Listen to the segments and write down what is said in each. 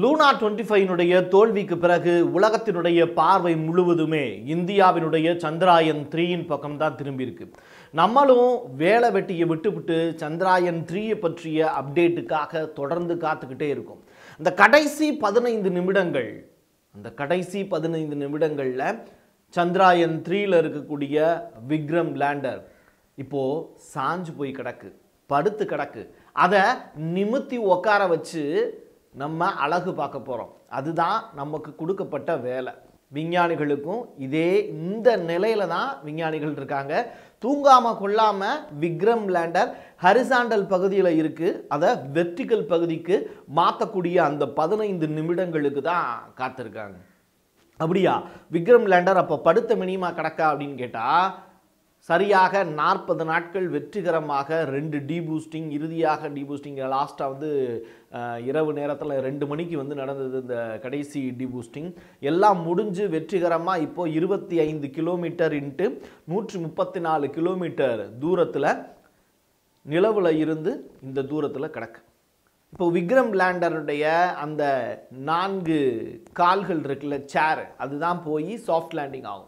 Luna twenty ஃபைவனுடைய தோல்விக்கு பிறகு உலகத்தினுடைய பார்வை முழுவதுமே இந்தியாவினுடைய சந்திராயன் த்ரீயின் பக்கம் தான் திரும்பி இருக்கு நம்மளும் வேலை வெட்டியை விட்டுவிட்டு சந்திராயன் த்ரீயை பற்றிய அப்டேட்டுக்காக தொடர்ந்து காத்துக்கிட்டே இருக்கோம் இந்த கடைசி பதினைந்து நிமிடங்கள் அந்த கடைசி பதினைந்து நிமிடங்களில் சந்திராயன் த்ரீல இருக்கக்கூடிய விக்ரம் லேண்டர் இப்போ சாஞ்சு போய் கிடக்கு படுத்து கிடக்கு அதை நிமித்தி உட்கார வச்சு நம்ம அழகு பார்க்க போகிறோம் அதுதான் நமக்கு கொடுக்கப்பட்ட வேலை விஞ்ஞானிகளுக்கும் இதே இந்த நிலையில தான் விஞ்ஞானிகள் இருக்காங்க தூங்காம கொள்ளாம விக்ரம் லேண்டர் ஹரிசாண்டல் பகுதியில் இருக்கு அதை வெர்டிகல் பகுதிக்கு மாற்றக்கூடிய அந்த பதினைந்து நிமிடங்களுக்கு தான் காத்திருக்காங்க அப்படியா விக்ரம் லேண்டர் அப்போ படுத்த மினிமா கிடக்கா அப்படின்னு கேட்டால் சரியாக நாற்பது நாட்கள் வெற்றிகரமாக ரெண்டு டீபூஸ்டிங் இறுதியாக டீபூஸ்டிங் லாஸ்ட்டாக வந்து அஹ், இரவு நேரத்தில் ரெண்டு மணிக்கு வந்து நடந்தது இந்த கடைசி டீபூஸ்டிங் எல்லாம் முடிஞ்சு வெற்றிகரமாக இப்போ இருபத்தி ஐந்து கிலோமீட்டர் இன்ட்டு நூற்றி முப்பத்தி நாலு கிலோமீட்டர் தூரத்தில் நிலவில் இருந்து இந்த தூரத்தில் கிடக்கு இப்போ விக்ரம் லேண்டருடைய அந்த நான்கு கால்கள் இருக்குல்ல சேர் அதுதான் போய் சாஃப்ட் லேண்டிங் ஆகும்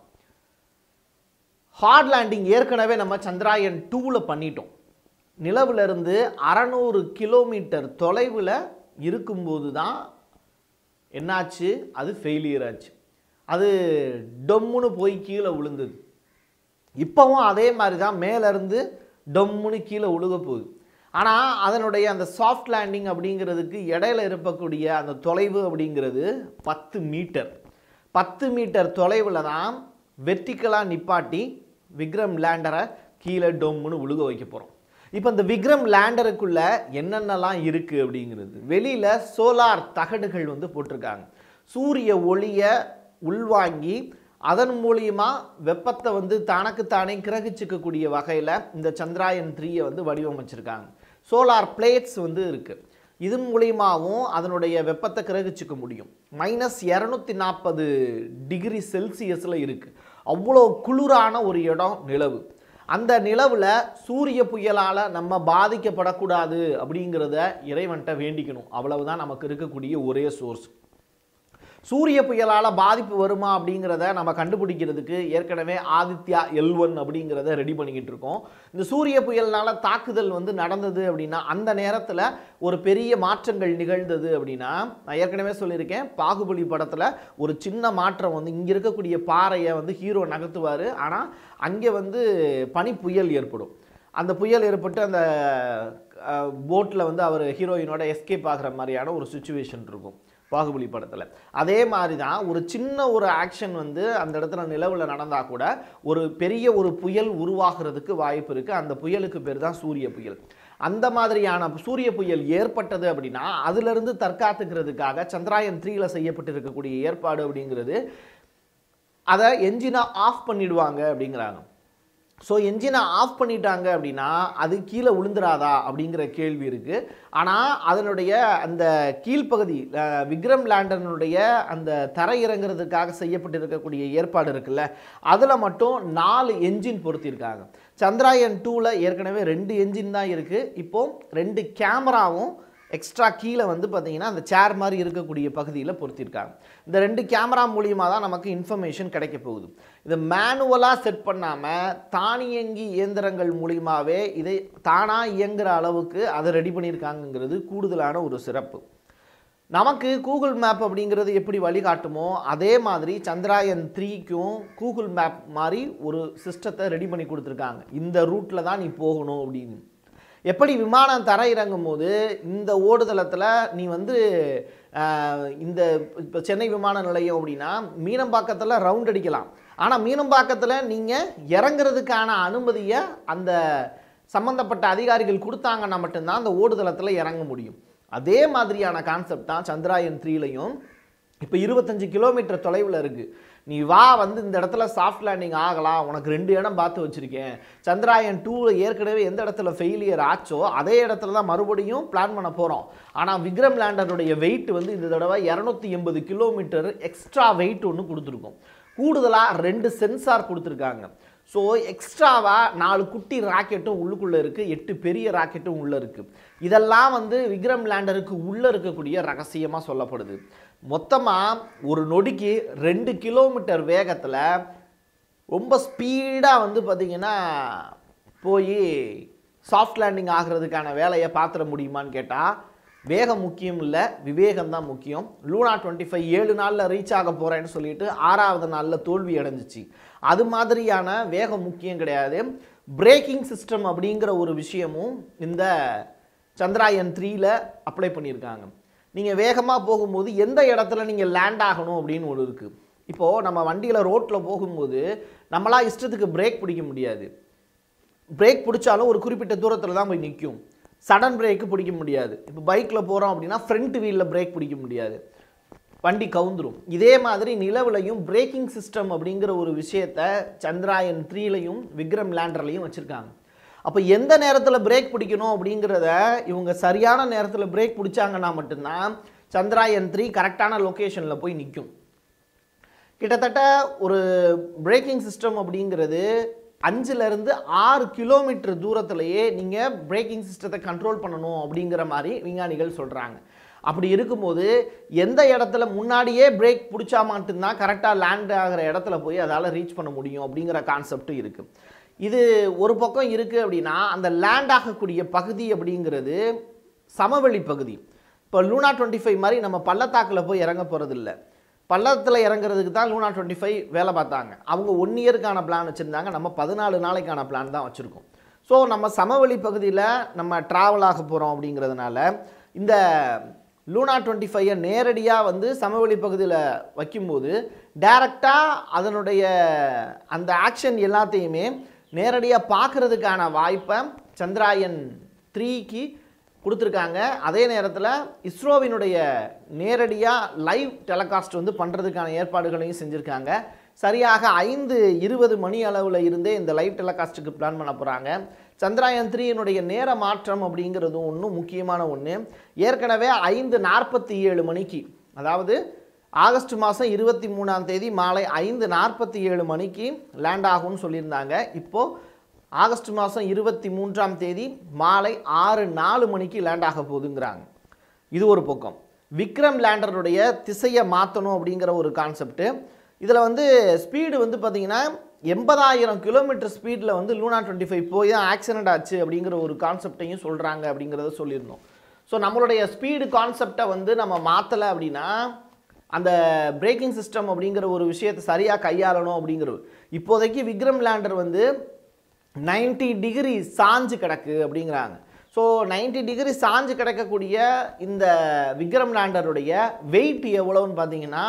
ஹார்ட் லேண்டிங் ஏற்கனவே நம்ம சந்திராயன் டூவில் பண்ணிட்டோம் நிலவுல இருந்து அறநூறு கிலோமீட்டர் தொலைவில் இருக்கும்போது தான் என்னாச்சு அது ஃபெயிலியர் ஆச்சு அது டொம்முன்னு போய் கீழே விழுந்தது இப்போவும் அதே மாதிரி தான் மேலேருந்து டொம்முன்னு கீழே உழுக போகுது ஆனால் அதனுடைய அந்த சாஃப்ட் லேண்டிங் அப்படிங்கிறதுக்கு இடையில இருக்கக்கூடிய அந்த தொலைவு அப்படிங்கிறது பத்து மீட்டர் பத்து மீட்டர் தொலைவில் தான் வெர்டிக்கலாக நிப்பாட்டி விக்ரம் லேண்டரை கீழே டொம்முன்னு உழுக வைக்க போகிறோம் இப்போ இந்த விக்ரம் லேண்டருக்குள்ள என்னென்னலாம் இருக்குது அப்படிங்கிறது வெளியில் சோலார் தகடுகள் வந்து போட்டிருக்காங்க சூரிய ஒளியை உள்வாங்கி அதன் மூலியமா வெப்பத்தை வந்து தனக்குத்தானே கிரகிச்சுக்கக்கூடிய வகையில் இந்த சந்திராயன் த்ரீயை வந்து வடிவமைச்சிருக்காங்க சோலார் பிளேட்ஸ் வந்து இருக்குது இதன் மூலியமாகவும் அதனுடைய வெப்பத்தை கிரகிச்சுக்க முடியும் மைனஸ் இரநூத்தி நாற்பது டிகிரி செல்சியஸில் இருக்குது அவ்வளோ குளிரான ஒரு இடம் நிலவு அந்த நிலவில் சூரிய புயலால் நம்ம பாதிக்கப்படக்கூடாது அப்படிங்கிறத இறைவன்ட்ட வேண்டிக்கணும் அவ்வளவுதான் நமக்கு இருக்கக்கூடிய ஒரே சோர்ஸ் சூரிய புயலால் பாதிப்பு வருமா அப்படிங்கிறத நம்ம கண்டுபிடிக்கிறதுக்கு ஏற்கனவே ஆதித்யா எல் ஒன் அப்படிங்கிறத ரெடி பண்ணிக்கிட்டு இருக்கோம் இந்த சூரிய புயல்னால தாக்குதல் வந்து நடந்தது அப்படின்னா அந்த நேரத்தில் ஒரு பெரிய மாற்றங்கள் நிகழ்ந்தது அப்படின்னா நான் ஏற்கனவே சொல்லியிருக்கேன் பாகுபலி படத்தில் ஒரு சின்ன மாற்றம் வந்து இங்கே இருக்கக்கூடிய பாறையை வந்து ஹீரோ நகர்த்துவார் ஆனால் அங்கே வந்து பனி புயல் ஏற்படும் அந்த புயல் ஏற்பட்டு அந்த போட்டில் வந்து அவர் ஹீரோயினோட எஸ்கேப் ஆகிற மாதிரியான ஒரு சுச்சுவேஷன் இருக்கும் பாகுபலி படத்தில் அதே மாதிரி தான் ஒரு சின்ன ஒரு ஆக்ஷன் வந்து அந்த இடத்துல நிலவில் நடந்தால் கூட ஒரு பெரிய ஒரு புயல் உருவாகிறதுக்கு வாய்ப்பு இருக்குது அந்த புயலுக்கு பேர் தான் சூரிய புயல் அந்த மாதிரியான சூரிய புயல் ஏற்பட்டது அப்படின்னா அதிலிருந்து தற்காத்துக்கிறதுக்காக சந்திராயன் த்ரீல செய்யப்பட்டிருக்கக்கூடிய ஏற்பாடு அப்படிங்கிறது அதை என்ஜினை ஆஃப் பண்ணிடுவாங்க அப்படிங்கிறாங்க ஸோ என்ஜினை ஆஃப் பண்ணிட்டாங்க அப்படின்னா அது கீழே விழுந்துராதா அப்படிங்கிற கேள்வி இருக்குது ஆனால் அதனுடைய அந்த கீழ்ப்பகுதி அஹ், விக்ரம் லேண்டனுடைய அந்த தரை இறங்குறதுக்காக செய்யப்பட்டிருக்கக்கூடிய ஏற்பாடு இருக்குல்ல அதில் மட்டும் நாலு என்ஜின் பொருத்தியிருக்காங்க சந்திராயன் டூவில் ஏற்கனவே ரெண்டு என்ஜின் தான் இருக்குது இப்போ ரெண்டு கேமராவும் எக்ஸ்ட்ரா கீழே வந்து பார்த்தீங்கன்னா அந்த சேர் மாதிரி இருக்கக்கூடிய பகுதியில் பொருத்தியிருக்காங்க இந்த ரெண்டு கேமரா மூலியமாக தான் நமக்கு இன்ஃபர்மேஷன் கிடைக்க போகுது இதை மேனுவலாக செட் பண்ணாமல் தானியங்கி இயந்திரங்கள் மூலியமாகவே இதை தானாக இயங்குற அளவுக்கு அதை ரெடி பண்ணியிருக்காங்கங்கிறது கூடுதலான ஒரு சிறப்பு நமக்கு கூகுள் மேப் அப்படிங்கிறது எப்படி வழிகாட்டுமோ அதே மாதிரி சந்திராயன் த்ரீக்கும் கூகுள் மேப் மாதிரி ஒரு சிஸ்டத்தை ரெடி பண்ணி கொடுத்துருக்காங்க இந்த ரூட்டில் தான் நீ போகணும் அப்படின்னு எப்படி விமானம் தர இறங்கும் போது இந்த ஓடுதளத்தில் நீ வந்து ஆஹ், இந்த இப்போ சென்னை விமான நிலையம் அப்படின்னா மீனம்பாக்கத்தில் ரவுண்ட் அடிக்கலாம் ஆனால் மீனம்பாக்கத்தில் நீங்கள் இறங்குறதுக்கான அனுமதியை அந்த சம்பந்தப்பட்ட அதிகாரிகள் கொடுத்தாங்கன்னா மட்டும்தான் அந்த ஓடுதளத்தில் இறங்க முடியும் அதே மாதிரியான கான்செப்ட் தான் சந்திராயன் த்ரீலையும் இப்போ இருபத்தஞ்சு கிலோமீட்டர் தொலைவில் இருக்குது நீ வா வந்து இந்த இடத்துல சாஃப்ட் லேண்டிங் ஆகலாம் உனக்கு ரெண்டு இடம் பார்த்து வச்சுருக்கேன் சந்திராயன் டூவில் ஏற்கனவே எந்த இடத்துல ஃபெயிலியர் ஆச்சோ அதே இடத்துல தான் மறுபடியும் பிளான் பண்ண போகிறோம் ஆனால் விக்ரம் லேண்டருடைய வெயிட் வந்து இந்த தடவை இரநூத்தி எண்பது கிலோமீட்டர் எக்ஸ்ட்ரா வெயிட் ஒன்று கொடுத்துருக்கோம் கூடுதலாக ரெண்டு சென்சார் கொடுத்துருக்காங்க ஸோ எக்ஸ்ட்ராவாக நாலு குட்டி ராக்கெட்டும் உள்ளுக்குள்ளே இருக்குது எட்டு பெரிய ராக்கெட்டும் உள்ளே இருக்குது இதெல்லாம் வந்து விக்ரம் லேண்டருக்கு உள்ளே இருக்கக்கூடிய ரகசியமாக சொல்லப்படுது மொத்தமாக ஒரு நொடிக்கு ரெண்டு கிலோமீட்டர் வேகத்தில் ரொம்ப ஸ்பீடாக வந்து பார்த்திங்கன்னா போய் சாஃப்ட் லேண்டிங் ஆகிறதுக்கான வேலையை பார்த்துட முடியுமான்னு கேட்டால் வேகம் முக்கியம் இல்லை விவேகம் தான் முக்கியம் லூனா டுவெண்ட்டி ஃபைவ் ஏழு நாளில் ரீச் ஆக போகிறேன்னு சொல்லிட்டு ஆறாவது நாளில் தோல்வி அடைஞ்சிச்சு அது மாதிரியான வேகம் முக்கியம் கிடையாது பிரேக்கிங் சிஸ்டம் அப்படிங்கிற ஒரு விஷயமும் இந்த சந்திராயன் த்ரீல அப்ளை பண்ணியிருக்காங்க நீங்கள் வேகமாக போகும்போது எந்த இடத்துல நீங்கள் லேண்ட் ஆகணும் அப்படின்னு ஒன்று இருக்குது இப்போது நம்ம வண்டியில் ரோட்டில் போகும்போது நம்மளா இஷ்டத்துக்கு பிரேக் பிடிக்க முடியாது பிரேக் பிடிச்சாலும் ஒரு குறிப்பிட்ட தூரத்தில் தான் போய் நிற்கும் சடன் பிரேக்கு பிடிக்க முடியாது இப்போ பைக்கில் போகிறோம் அப்படின்னா ஃப்ரண்ட் வீலில் பிரேக் பிடிக்க முடியாது வண்டி கவுந்துரும் இதே மாதிரி நிலவுலையும் பிரேக்கிங் சிஸ்டம் அப்படிங்கிற ஒரு விஷயத்த சந்திராயன் த்ரீலையும் விக்ரம் லேண்டர்லையும் வச்சுருக்காங்க அப்போ எந்த நேரத்தில் பிரேக் பிடிக்கணும் அப்படிங்கிறத இவங்க சரியான நேரத்தில் பிரேக் பிடிச்சாங்கன்னா மட்டும்தான் சந்திராயன் த்ரீ கரெக்டான லொக்கேஷனில் போய் நிற்கும் கிட்டத்தட்ட ஒரு பிரேக்கிங் சிஸ்டம் அப்படிங்கிறது அஞ்சுலேருந்து ஆறு கிலோமீட்டர் தூரத்திலேயே நீங்கள் பிரேக்கிங் சிஸ்டத்தை கண்ட்ரோல் பண்ணணும் அப்படிங்கிற மாதிரி விஞ்ஞானிகள் சொல்கிறாங்க அப்படி இருக்கும்போது எந்த இடத்துல முன்னாடியே பிரேக் பிடிச்சா மட்டும்தான் கரெக்டாக லேண்ட் ஆகிற இடத்துல போய் அதால் ரீச் பண்ண முடியும் அப்படிங்கிற கான்செப்ட் இருக்குது இது ஒரு பக்கம் இருக்குது அப்படின்னா அந்த லேண்ட் ஆகக்கூடிய பகுதி அப்படிங்கிறது சமவெளி பகுதி இப்போ லூனா டுவெண்ட்டி ஃபைவ் மாதிரி நம்ம பள்ளத்தாக்கில் போய் இறங்க போகிறதில்ல பள்ளத்தில் இறங்குறதுக்கு தான் லூனா டுவெண்ட்டி ஃபைவ் வேலை பார்த்தாங்க அவங்க ஒன் இயருக்கான பிளான் வச்சுருந்தாங்க நம்ம பதினாலு நாளைக்கான பிளான் தான் வச்சுருக்கோம் ஸோ நம்ம சமவெளி பகுதியில் நம்ம ட்ராவல் ஆக போகிறோம் அப்படிங்கிறதுனால இந்த லூனா டுவெண்ட்டி ஃபைவை நேரடியாக வந்து சமவெளி பகுதியில் வைக்கும்போது டைரக்டாக அதனுடைய அந்த ஆக்ஷன் எல்லாத்தையுமே நேரடியாக பார்க்குறதுக்கான வாய்ப்பை சந்திராயன் த்ரீக்கு கொடுத்துருக்காங்க அதே நேரத்தில் இஸ்ரோவினுடைய நேரடியாக லைவ் டெலகாஸ்ட் வந்து பண்ணுறதுக்கான ஏற்பாடுகளையும் செஞ்சுருக்காங்க சரியாக ஐந்து இருபது மணி அளவில் இருந்தே இந்த லைவ் டெலகாஸ்ட்டுக்கு பிளான் பண்ண போகிறாங்க சந்திராயன் த்ரீயினுடைய நேர மாற்றம் அப்படிங்கிறதும் ஒன்றும் முக்கியமான ஒன்று ஏற்கனவே ஐந்து நாற்பத்தி ஏழு மணிக்கு அதாவது ஆகஸ்ட் மாதம் இருபத்தி மூணாம் தேதி மாலை ஐந்து நாற்பத்தி ஏழு மணிக்கு லேண்ட் ஆகும்னு சொல்லியிருந்தாங்க இப்போது ஆகஸ்ட் மாதம் இருபத்தி மூன்றாம் தேதி மாலை ஆறு நாலு மணிக்கு லேண்ட் ஆக போகுதுங்கிறாங்க இது ஒரு பக்கம் விக்ரம் லேண்டருடைய திசையை மாற்றணும் அப்படிங்கிற ஒரு கான்செப்ட்டு இதில் வந்து ஸ்பீடு வந்து பார்த்திங்கன்னா எண்பதாயிரம் கிலோமீட்டர் ஸ்பீடில் வந்து லூனா டுவெண்ட்டி ஃபைவ் போய் தான் ஆக்சிடென்ட் ஆச்சு அப்படிங்கிற ஒரு கான்செப்டையும் சொல்கிறாங்க அப்படிங்கிறத சொல்லியிருந்தோம் ஸோ நம்மளுடைய ஸ்பீடு கான்செப்டை வந்து நம்ம மாற்றலை அப்படின்னா அந்த பிரேக்கிங் சிஸ்டம் அப்படிங்கிற ஒரு விஷயத்தை சரியாக கையாளணும் அப்படிங்கிறது இப்போதைக்கு விக்ரம் லேண்டர் வந்து 90 டிகிரி சாஞ்சு கிடக்கு அப்படிங்கிறாங்க ஸோ 90 டிகிரி சாஞ்சு கிடக்கக்கூடிய இந்த விக்ரம் லேண்டருடைய வெயிட் எவ்வளோன்னு பார்த்தீங்கன்னா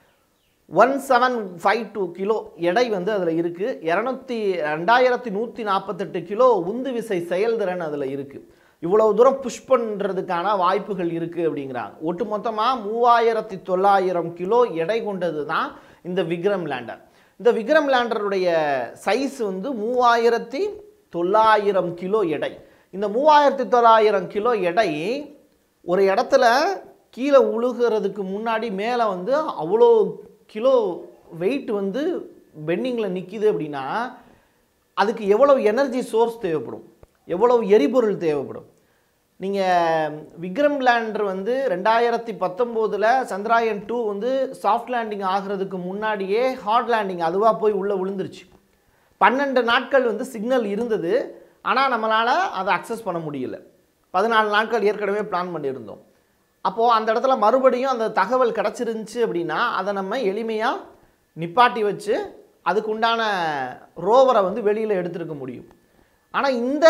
one seven five two kilo எடை வந்து அதில் இருக்குது இரநூத்தி ரெண்டாயிரத்தி நூற்றி நாற்பத்தெட்டு கிலோ உந்து விசை செயல்திறன் அதில் இருக்குது இவ்வளவு தூரம் புஷ் பண்ணுறதுக்கான வாய்ப்புகள் இருக்குது அப்படிங்கிறாங்க ஒட்டு மொத்தமாக மூவாயிரத்தி தொள்ளாயிரம் கிலோ எடை கொண்டது தான் இந்த விக்ரம் லேண்டர் இந்த விக்ரம் லேண்டருடைய சைஸ் வந்து மூவாயிரத்தி தொள்ளாயிரம் கிலோ எடை இந்த மூவாயிரத்தி தொள்ளாயிரம் கிலோ எடை ஒரு இடத்துல கீழே உழுகிறதுக்கு முன்னாடி மேலே வந்து அவ்வளோ கிலோ வெயிட் வந்து பெண்டிங்கில் நிற்கிது அப்படின்னா அதுக்கு எவ்வளவு எனர்ஜி சோர்ஸ் தேவைப்படும் எவ்வளவு எரிபொருள் தேவைப்படும் நீங்கள் விக்ரம் லேண்டர் வந்து ரெண்டாயிரத்தி பத்தொம்போதில் சந்திராயன் டூ வந்து சாஃப்ட் லேண்டிங் ஆகிறதுக்கு முன்னாடியே ஹார்ட் லேண்டிங் அதுவாக போய் உள்ளே விழுந்துருச்சு பன்னெண்டு நாட்கள் வந்து சிக்னல் இருந்தது ஆனால் நம்மளால் அதை அக்சஸ் பண்ண முடியல பதினாலு நாட்கள் ஏற்கனவே பிளான் பண்ணியிருந்தோம் அப்போது அந்த இடத்துல மறுபடியும் அந்த தகவல் கிடச்சிருந்துச்சு அப்படின்னா அதை நம்ம எளிமையாக நிப்பாட்டி வச்சு அதுக்கு உண்டான ரோவரை வந்து வெளியில் எடுத்துருக்க முடியும் ஆனால் இந்த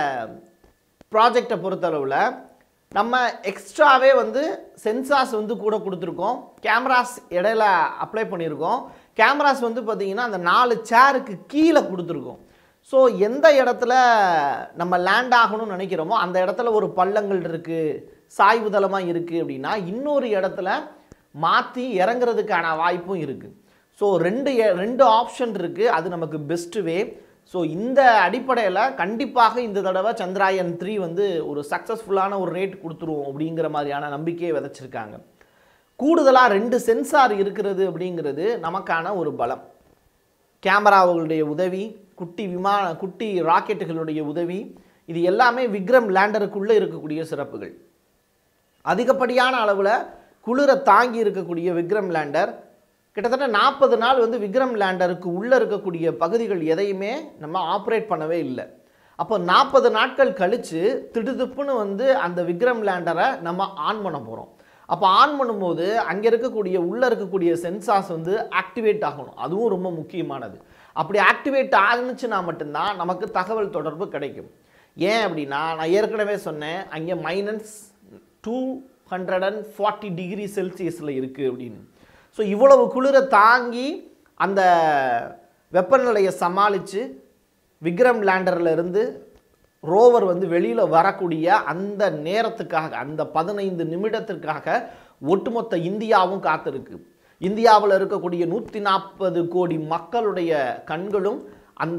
ப்ராஜெக்டை பொறுத்தளவில் நம்ம எக்ஸ்ட்ராவே வந்து சென்சார்ஸ் வந்து கூட கொடுத்துருக்கோம் கேமராஸ் இடையில அப்ளை பண்ணியிருக்கோம் கேமராஸ் வந்து பார்த்திங்கன்னா அந்த நாலு சேருக்கு கீழே கொடுத்துருக்கோம் ஸோ எந்த இடத்துல நம்ம லேண்ட் ஆகணும்னு நினைக்கிறோமோ அந்த இடத்துல ஒரு பள்ளங்கள் இருக்குது சாய்வு தளமாக இருக்குது அப்படின்னா இன்னொரு இடத்துல மாற்றி இறங்குறதுக்கான வாய்ப்பும் இருக்குது ஸோ ரெண்டு எ- ரெண்டு ஆப்ஷன் இருக்குது அது நமக்கு பெஸ்ட்டு வே ஸோ இந்த அடிப்படையில் கண்டிப்பாக இந்த தடவை சந்திராயன் த்ரீ வந்து ஒரு சக்ஸஸ்ஃபுல்லான ஒரு ரேட் கொடுத்துருவோம் அப்படிங்கிற மாதிரியான நம்பிக்கையை விதைச்சிருக்காங்க கூடுதலாக ரெண்டு சென்சார் இருக்கிறது அப்படிங்கிறது நமக்கான ஒரு பலம் கேமராவுடைய உதவி குட்டி விமான குட்டி ராக்கெட்டுகளுடைய உதவி இது எல்லாமே விக்ரம் லேண்டருக்குள்ளே இருக்கக்கூடிய சிறப்புகள் அதிகப்படியான அளவில் குளிரை தாங்கி இருக்கக்கூடிய விக்ரம் லேண்டர் கிட்டத்தட்ட நாற்பது நாள் வந்து விக்ரம் லேண்டருக்கு உள்ளே இருக்கக்கூடிய பகுதிகள் எதையுமே நம்ம ஆப்ரேட் பண்ணவே இல்லை அப்போ நாற்பது நாட்கள் கழித்து திடுதிப்புன்னு வந்து அந்த விக்ரம் லேண்டரை நம்ம ஆன் பண்ண போகிறோம் அப்போ ஆன் பண்ணும்போது அங்கே இருக்கக்கூடிய உள்ளே இருக்கக்கூடிய சென்சார்ஸ் வந்து ஆக்டிவேட் ஆகணும் அதுவும் ரொம்ப முக்கியமானது அப்படி ஆக்டிவேட் ஆகுனுச்சுன்னா மட்டும்தான் நமக்கு தகவல் தொடர்பு கிடைக்கும் ஏன் அப்படின்னா நான் ஏற்கனவே சொன்னேன் அங்கே minus two hundred and forty degree செல்சியஸில் இருக்குது அப்படின்னு ஸோ இவ்வளவு குளிரை தாங்கி அந்த வெப்பநிலையை சமாளித்து விக்ரம் லேண்டர்ல இருந்து ரோவர் வந்து வெளியில் வரக்கூடிய அந்த நேரத்துக்காக அந்த பதினைந்து நிமிடத்திற்காக ஒட்டுமொத்த இந்தியாவும் காத்திருக்கு இந்தியாவில் இருக்கக்கூடிய நூற்றி நாற்பது கோடி மக்களுடைய கண்களும் அந்த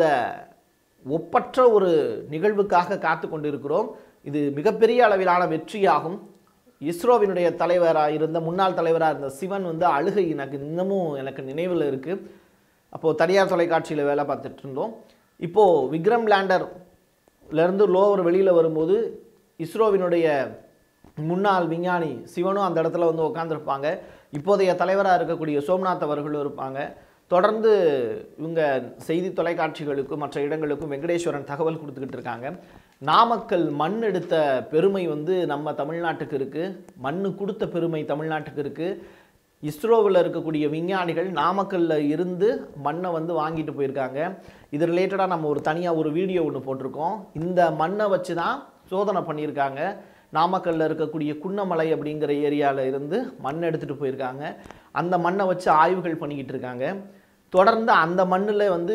ஒப்பற்ற ஒரு நிகழ்வுக்காக காத்து கொண்டிருக்கிறோம் இது மிகப்பெரிய அளவிலான வெற்றியாகும் இஸ்ரோவினுடைய தலைவராக இருந்த முன்னாள் தலைவராக இருந்த சிவன் வந்து அழுகை எனக்கு இன்னமும் எனக்கு நினைவில் இருக்குது அப்போது தனியார் தொலைக்காட்சியில் வேலை பார்த்துட்டு இருந்தோம் இப்போது விக்ரம் லேண்டர்லேருந்து லோவர் வெளியில் வரும்போது இஸ்ரோவினுடைய முன்னாள் விஞ்ஞானி சிவனும் அந்த இடத்துல வந்து உட்காந்துருப்பாங்க இப்போதைய தலைவராக இருக்கக்கூடிய சோம்நாத் அவர்களும் இருப்பாங்க தொடர்ந்து இவங்க செய்தி தொலைக்காட்சிகளுக்கும் மற்ற இடங்களுக்கும் வெங்கடேஸ்வரன் தகவல் கொடுத்துக்கிட்டு இருக்காங்க நாமக்கல் மண் எடுத்த பெருமை வந்து நம்ம தமிழ்நாட்டுக்கு இருக்குது மண்ணு கொடுத்த பெருமை தமிழ்நாட்டுக்கு இருக்குது இஸ்ரோவில் இருக்கக்கூடிய விஞ்ஞானிகள் நாமக்கல்ல இருந்து மண்ணை வந்து வாங்கிட்டு போயிருக்காங்க இது ரிலேட்டடாக நம்ம ஒரு தனியாக ஒரு வீடியோ ஒன்று போட்டிருக்கோம் இந்த மண்ணை வச்சு தான் சோதனை பண்ணியிருக்காங்க நாமக்கல்ல இருக்கக்கூடிய குன்னமலை அப்படிங்கிற ஏரியாவில் இருந்து மண் எடுத்துகிட்டு போயிருக்காங்க அந்த மண்ணை வச்சு ஆய்வுகள் பண்ணிக்கிட்டு இருக்காங்க தொடர்ந்து அந்த மண்ணில் வந்து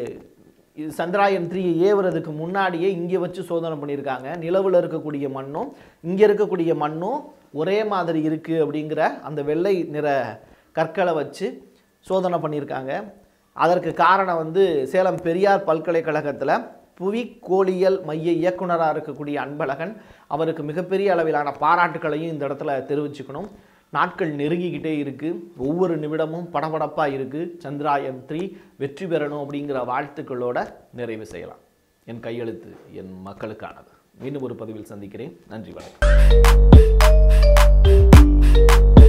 இது சந்திராயன் த்ரீ ஏவுறதுக்கு முன்னாடியே இங்கே வச்சு சோதனை பண்ணியிருக்காங்க நிலவில் இருக்கக்கூடிய மண்ணும் இங்கே இருக்கக்கூடிய மண்ணும் ஒரே மாதிரி இருக்குது அப்படிங்கிற அந்த வெள்ளை நிற கற்களை வச்சு சோதனை பண்ணியிருக்காங்க அதற்கு காரணம் வந்து சேலம் பெரியார் பல்கலைக்கழகத்தில் புவி கோளியல் மைய இயக்குனராக இருக்கக்கூடிய அன்பழகன் அவருக்கு மிகப்பெரிய அளவிலான பாராட்டுக்களையும் இந்த இடத்துல தெரிவிச்சுக்கணும் நாட்கள் நெருங்கிக்கிட்டே இருக்குது ஒவ்வொரு நிமிடமும் படபடப்பாக இருக்குது சந்திராயன் த்ரீ வெற்றி பெறணும் அப்படிங்கிற வாழ்த்துக்களோட நிறைவு செய்யலாம் என் கையெழுத்து என் மக்களுக்கானது மீண்டும் ஒரு பதிவில் சந்திக்கிறேன் நன்றி வணக்கம்